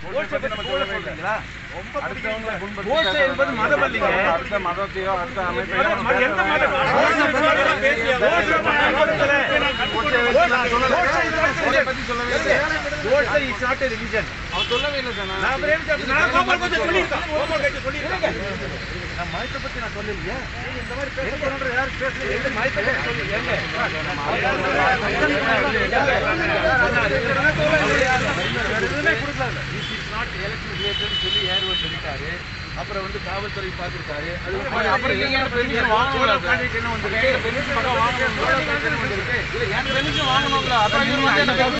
கோட்ஸை பத்தி கூட சொல்றீங்களா அடுத்தவங்களை புண்படுத்தி கோட்ஸை என்பது மதம் இல்லைங்க. அடுத்த மதத்தையோ அடுத்த அமைப்பையோ மத- மத- எந்த மதம்? கோட்ஸை பயன்படுத்தல. கோட்ஸை வச்சு நான் சொல்லல. கோட்ஸை பத்தி சொல்லவே இல்லை. கோட்ஸை is not a religion. அவன் சொல்லவே இல்லை தானே. நான் அப்புறம் எதுக்கு அப்படி- நான் கோபால் கொஞ்சம் சொல்லியிருக்கேன். கோபால் கொஞ்சம் சொல்லியிருக்கேன். நான் மதத்தை பத்தி நான் சொல்லலையே. இந்த மாதிரி பேசணுன்ற யாரும் பேசல. எந்த மதத்தை பத்தி சொல்லலையே. ஏங்க? This is not election related ன்னு சொல்லி ஏர்வர் சொல்லிட்டாரு. அப்புறம் வந்து காவல்துறை பார்த்திருக்காரு. அது அப்புறம் அப்புறம் நீங்க எனக்கு permission வாங்கணும்ல சார்? என்ன வந்திருக்கு? permission பக்கம் வாங்கணும்ல? என்ன வந்திருக்கு? இல்ல, எனக்கு permission வாங்கணும்ல? அப்புறம் இவரு வந்து என்ன